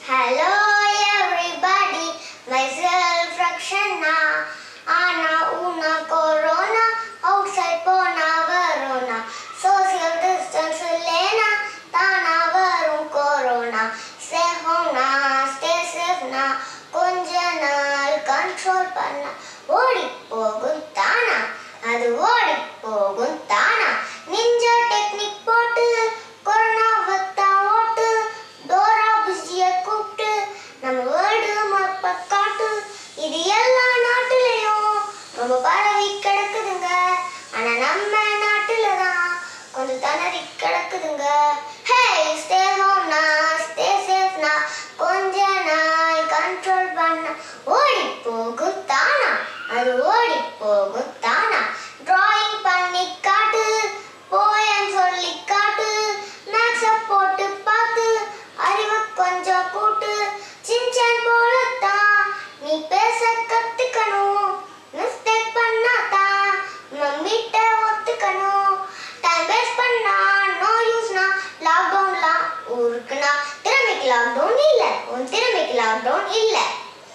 Hello everybody, myself Rakshana. Ana una corona, outside pona varona. Social distance lena, tana varum corona. Stay home na, stay safe na. கொஞ்ச நாள் control பண்ண ஓடி போகும் தானா அது ஓடி போகும் தானா நிஞ்சா டெக்னிக் போட்டு கொரோனாவை தான் ஓட்டு டோரா பிஸிய கூப்பிட்டு நம்ம வேர்டு மப்ப காட்டு இது எல்லா நாட்டுலயும் ரொம்ப பரவி கிடக்குதுங்க ஆனா நம்ம நாட்டுல தான் கொஞ்சம் திணறி கிடக்குதுங்க ஹே ஸ்டே ஹோம்னா ஸ்டே சேஃப்னா கொஞ்ச நாள் கண்ட்ரோல் பண்ண ஓடி போகும் தானா அது ஓடி போகும் தானா டிராயிங் பண்ணி காட்டு போயன் சொல்லி காட்டு மேக்ஸ போட்டு பார்த்து அறிவை கொஞ்சம் கூட்டு சின்சான் போலத்தான் நீ பேச கத்துக்கணும் மிஸ்டேக் பண்ணாதான் மம்மிட்ட ஒத்துக்கணும் டைம் வேஸ்ட் பண்ணா நோ யூஸ்னா லாக்டவுன்லாம் ஊருக்குனா திறமைக்கு லாக்டவுன் இல்ல உன் திறமைக்கு லாக்டவுன் இல்ல